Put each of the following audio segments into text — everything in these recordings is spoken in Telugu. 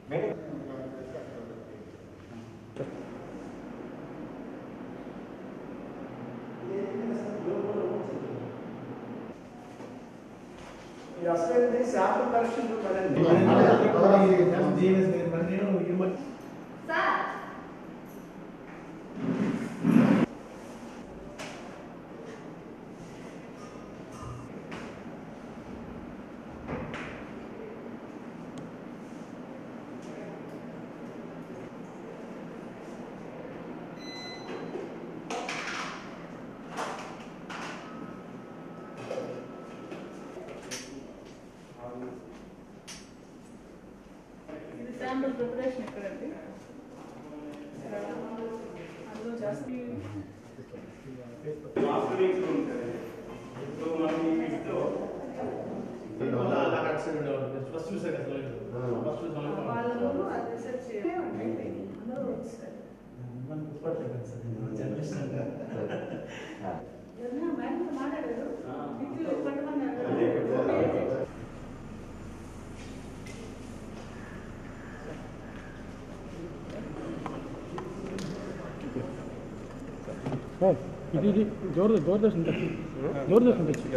అసలు శాంపుల్ కలెక్షన్ పడండి సార్ ఇది శాంపుల్ ప్రిపరేషన్ ఎక్కడండి ఇక్కడ అందులో జాస్తి వాళ్ళు అది రీసెర్చ్ అందరూ వచ్చారు ఎవరైనా మేడం మాట్లాడారు ఇంట్లో పట్టమన్నారు ఇది ఇది దూర దూరదర్శన్ తెచ్చు దూరదర్శన్ తెచ్చు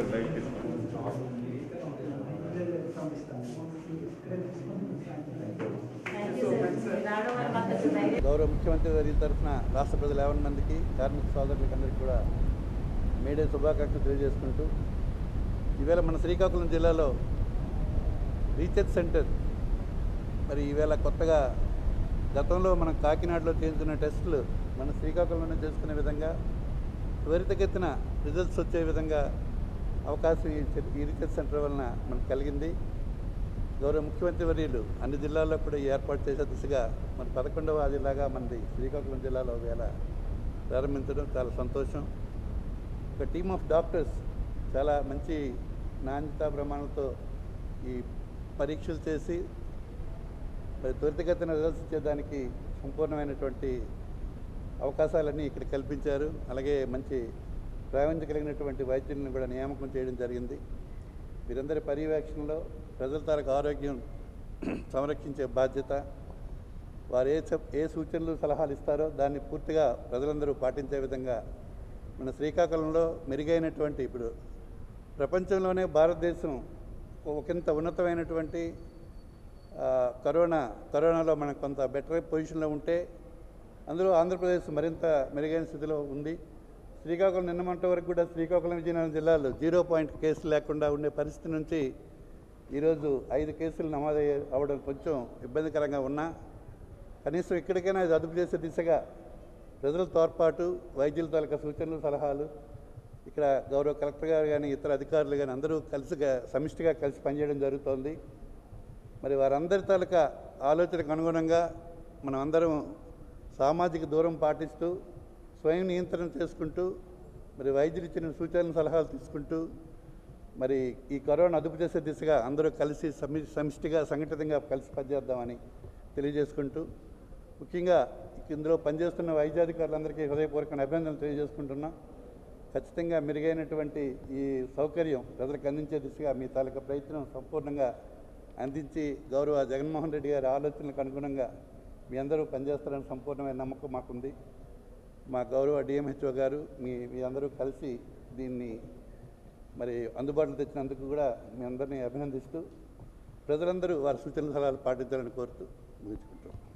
థ్యాంక్ యూ సార్ రావడం వల్ల మాకు అసలు ధైర్యం గౌరవ ముఖ్యమంత్రి గారి తరఫున రాష్ట్ర ప్రజలు యావన్ మందికి కార్మిక సోదరులకి అందరికీ కూడా మేడే శుభాకాంక్షలు తెలియజేసుకుంటూ ఈవేళ మన శ్రీకాకుళం జిల్లాలో రీసెర్చ్ సెంటర్ మరి ఈవేళ కొత్తగా గతంలో మనం కాకినాడలో చేస్తున్న టెస్టులు మన శ్రీకాకుళంలో చేసుకునే విధంగా త్వరితగతిన రిజల్ట్స్ వచ్చే విధంగా అవకాశం ఈ చె- ఈ రీసెర్చ్ సెంటర్ వలన మనకు కలిగింది గౌరవ ముఖ్యమంత్రి వర్యులు అన్ని జిల్లాల్లో కూడా ఈ ఏర్పాటు చేసే దిశగా మన పదకొండవ జిల్లాగా మనది శ్రీకాకుళం జిల్లాలో వేళ ప్రారంభించడం చాలా సంతోషం ఒక టీమ్ ఆఫ్ డాక్టర్స్ చాలా మంచి నాణ్యతా ప్రమాణాలతో ఈ పరీక్షలు చేసి మరి త్వరితగతిన రిజల్ట్స్ ఇచ్చేదానికి సంపూర్ణమైనటువంటి అవకాశాలన్నీ ఇక్కడ కల్పించారు అలాగే మంచి ప్రావీణ్యం కలిగినటువంటి వైద్యులను కూడా నియామకం చేయడం జరిగింది వీరందరి పర్యవేక్షణలో ప్రజల తాలూకు ఆరోగ్యం సంరక్షించే బాధ్యత వారు ఏ చెప్- ఏ సూచనలు సలహాలు ఇస్తారో దాన్ని పూర్తిగా ప్రజలందరూ పాటించే విధంగా మన శ్రీకాకుళంలో మెరుగైనటువంటి ఇప్పుడు ప్రపంచంలోనే భారతదేశం ఒకంత ఉన్నతమైనటువంటి ఆ, కరోనా కరోనాలో మనం కొంత బెటర్ పొజిషన్లో ఉంటే అందులో ఆంధ్రప్రదేశ్ మరింత మెరుగైన స్థితిలో ఉంది శ్రీకాకుళం నిన్నమంట వరకు కూడా శ్రీకాకుళం విజయనగరం జిల్లాలో జీరో పాయింట్ కేసులు లేకుండా ఉండే పరిస్థితి నుంచి ఈరోజు ఐదు కేసులు నమోదయ్యే అవ్వడం కొంచెం ఇబ్బందికరంగా ఉన్నా కనీసం ఇక్కడికైనా ఇది అదుపు చేసే దిశగా ప్రజల తోడ్పాటు వైద్యుల తాలూకా సూచనలు సలహాలు ఇక్కడ గౌరవ కలెక్టర్ గారు కానీ ఇతర అధికారులు కానీ అందరూ కలిసిగా సమిష్టిగా కలిసి పనిచేయడం జరుగుతోంది మరి వారందరి తాలూకా ఆలోచనకు అనుగుణంగా మనం అందరం సామాజిక దూరం పాటిస్తూ స్వయం నియంత్రణ చేసుకుంటూ మరి వైద్యులు ఇచ్చిన సూచనలు సలహాలు తీసుకుంటూ మరి ఈ కరోనా అదుపు చేసే దిశగా అందరూ కలిసి సమి సమిష్టిగా సంఘటితంగా కలిసి పనిచేద్దామని తెలియజేసుకుంటూ ముఖ్యంగా ఇందులో పనిచేస్తున్న వైద్యాధికారులందరికీ హృదయపూర్వక అభినందనలు తెలియజేసుకుంటున్నాం ఖచ్చితంగా మెరుగైనటువంటి ఈ సౌకర్యం ప్రజలకు అందించే దిశగా మీ తాలూకా ప్రయత్నం సంపూర్ణంగా అందించి గౌరవ జగన్మోహన్ రెడ్డి గారి ఆలోచనలకు అనుగుణంగా మీ అందరూ పనిచేస్తారని సంపూర్ణమైన నమ్మకం మాకుంది మా గౌరవ డిఎంహెచ్ఓ గారు మీ మీ అందరూ కలిసి దీన్ని మరి అందుబాటులో తెచ్చినందుకు కూడా మీ అందరినీ అభినందిస్తూ ప్రజలందరూ వారి సూచనల సలహాలు పాటించాలని కోరుతూ ముగించుకుంటాం